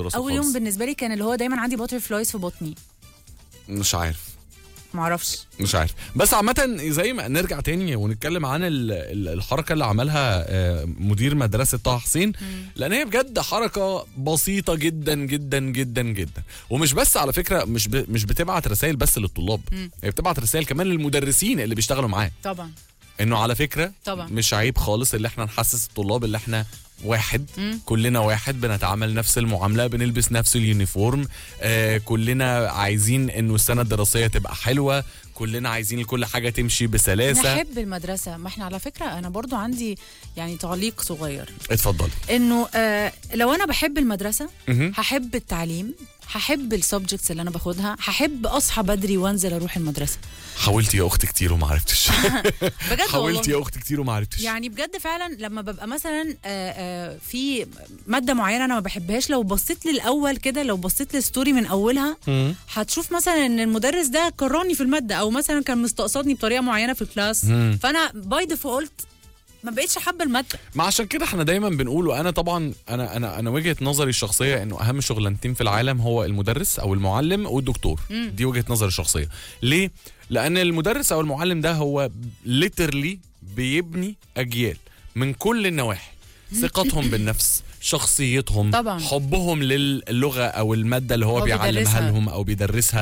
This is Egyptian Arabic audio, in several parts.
دراسه اول خالص يوم بالنسبه لي كان اللي هو دايما عندي باتر فلايز في بطني مش عارف معرفش مش عارف بس عامة زي ما نرجع تاني ونتكلم عن ال- ال- الحركة اللي عملها آه، مدير مدرسة طه حسين لأن هي بجد حركة بسيطة جدا جدا جدا جدا ومش بس على فكرة مش ب... مش بتبعت رسائل بس للطلاب هي بتبعت رسائل كمان للمدرسين اللي بيشتغلوا معاه طبعا انه على فكرة طبعا. مش عيب خالص اللي احنا نحسس الطلاب اللي احنا واحد كلنا واحد بنتعامل نفس المعامله بنلبس نفس اليونيفورم آه كلنا عايزين انه السنه الدراسيه تبقى حلوه كلنا عايزين كل حاجه تمشي بسلاسه نحب المدرسه ما احنا على فكره انا برضو عندي يعني تعليق صغير اتفضلي انه آه لو انا بحب المدرسه مهم. هحب التعليم هحب السبجكتس اللي انا باخدها هحب اصحى بدري وانزل اروح المدرسه حاولت يا اختي كتير وما عرفتش بجد حاولت والله يا اختي كتير وما عرفتش يعني بجد فعلا لما ببقى مثلا آه، آه، في ماده معينه انا ما بحبهاش لو بصيت لي الاول كده لو بصيت للستوري من اولها مم. هتشوف مثلا ان المدرس ده كرهني في الماده او مثلا كان مستقصدني بطريقه معينه في الكلاس مم. فانا باي ديفولت ما بقتش حابه الماده ما عشان كده احنا دايما بنقول وانا طبعا انا انا انا وجهه نظري الشخصيه انه اهم شغلانتين في العالم هو المدرس او المعلم والدكتور دي وجهه نظري الشخصيه ليه لان المدرس او المعلم ده هو ليترلي بيبني اجيال من كل النواحي ثقتهم بالنفس شخصيتهم طبعا. حبهم للغه او الماده اللي هو, هو بيعلمها بيدرسها. لهم او بيدرسها آه،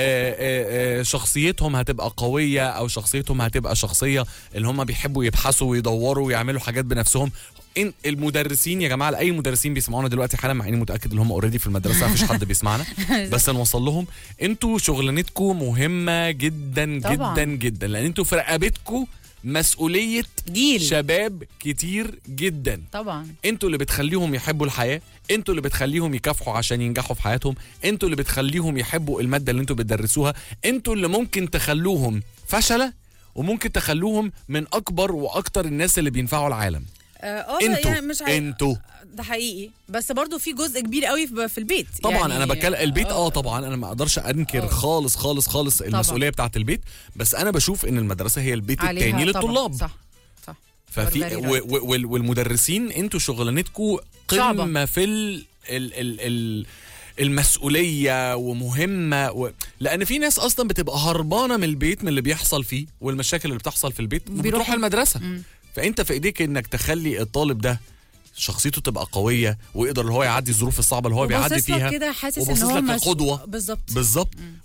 آه، آه، شخصيتهم هتبقى قويه او شخصيتهم هتبقى شخصيه اللي هم بيحبوا يبحثوا ويدوروا ويعملوا حاجات بنفسهم ان المدرسين يا جماعه اي مدرسين بيسمعونا دلوقتي حالا مع اني متاكد ان هم اوريدي في المدرسه مفيش حد بيسمعنا بس نوصل لهم انتوا شغلانتكم مهمه جدا طبعاً. جدا جدا لان انتوا في رقبتكم مسؤوليه جيل شباب كتير جدا طبعا انتوا اللي بتخليهم يحبوا الحياه انتوا اللي بتخليهم يكافحوا عشان ينجحوا في حياتهم انتوا اللي بتخليهم يحبوا الماده اللي انتوا بتدرسوها انتوا اللي ممكن تخلوهم فشله وممكن تخلوهم من اكبر واكتر الناس اللي بينفعوا العالم اه آه، انتوا يعني مش عاي- انتوا ده حقيقي بس برضو في جزء كبير قوي في في البيت طبعا يعني انا بتكلم البيت اه طبعا انا ما اقدرش انكر آه. خالص خالص خالص المسؤوليه بتاعت البيت بس انا بشوف ان المدرسه هي البيت عليها التاني طبعاً. للطلاب صح صح ففي Very right. و- و- وال- والمدرسين انتوا شغلانتكم صعبة. قمه في ال ال ال ال المسؤوليه ومهمه و... لان في ناس اصلا بتبقى هربانه من البيت من اللي بيحصل فيه والمشاكل اللي بتحصل في البيت وبتروح بيروحوا- المدرسه مم. فانت في ايديك انك تخلي الطالب ده شخصيته تبقى قويه ويقدر اللي هو يعدي الظروف الصعبه اللي هو بيعدي وباصص لك فيها كده حاسس ان وباصص هو لك مس- كقدوة. بالظبط بالظبط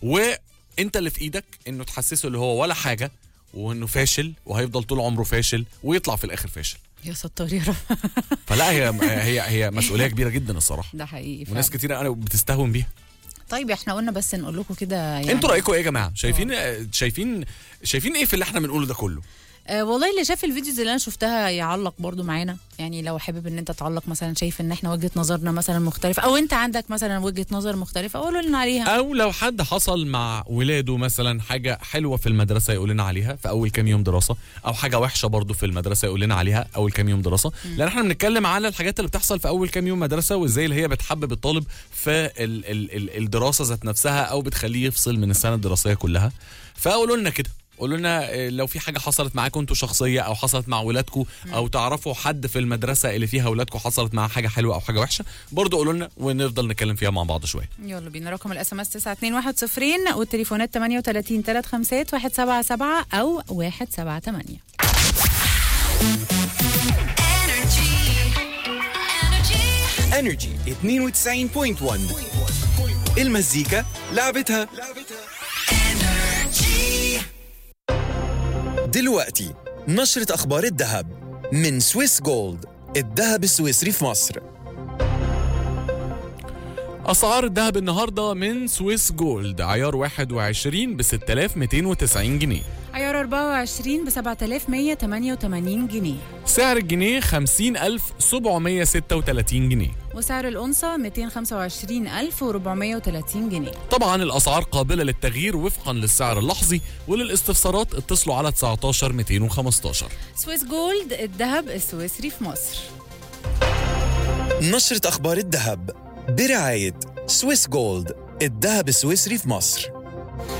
وانت اللي في ايدك انه تحسسه اللي هو ولا حاجه وانه فاشل وهيفضل طول عمره فاشل ويطلع في الاخر فاشل يا ستار يا رب فلا هي هي هي مسؤوليه كبيره جدا الصراحه ده حقيقي وناس فعلا. كتير انا بتستهون بيها طيب احنا قلنا بس نقول لكم كده يعني انتوا رايكم ايه يا جماعه شايفين شايفين شايفين ايه في اللي احنا بنقوله ده كله آه والله اللي شاف الفيديوز اللي انا شفتها يعلق برضو معانا يعني لو حابب ان انت تعلق مثلا شايف ان احنا وجهه نظرنا مثلا مختلفه او انت عندك مثلا وجهه نظر مختلفه قولوا لنا عليها او لو حد حصل مع ولاده مثلا حاجه حلوه في المدرسه يقول لنا عليها في اول كام يوم دراسه او حاجه وحشه برضو في المدرسه يقول لنا عليها اول كام يوم دراسه لان احنا بنتكلم على الحاجات اللي بتحصل في اول كام يوم مدرسه وازاي اللي هي بتحبب الطالب في ال ال ال الدراسه ذات نفسها او بتخليه يفصل من السنه الدراسيه كلها فقولوا لنا كده قولوا لنا آه، لو في حاجه حصلت معاكم انتوا شخصيه او حصلت مع ولادكم او تعرفوا حد في المدرسه اللي فيها ولادكم حصلت معاه حاجه حلوه او حاجه وحشه برضو قولوا لنا ونفضل نتكلم فيها مع بعض شويه يلا بينا رقم الاس ام اس 92110 والتليفونات 38 350 177 او 178 انرجي 92.1 المزيكا لعبتها دلوقتي نشرة أخبار الذهب من سويس جولد الذهب السويسري في مصر اسعار الذهب النهارده من سويس جولد عيار 21 ب 6290 جنيه عيار 24 ب 7188 جنيه سعر الجنيه 50736 جنيه وسعر الأنصة 225430 جنيه طبعا الاسعار قابله للتغيير وفقا للسعر اللحظي وللاستفسارات اتصلوا على 19 215 سويس جولد الذهب السويسري في مصر نشرة أخبار الذهب برعاية سويس جولد الذهب السويسري في مصر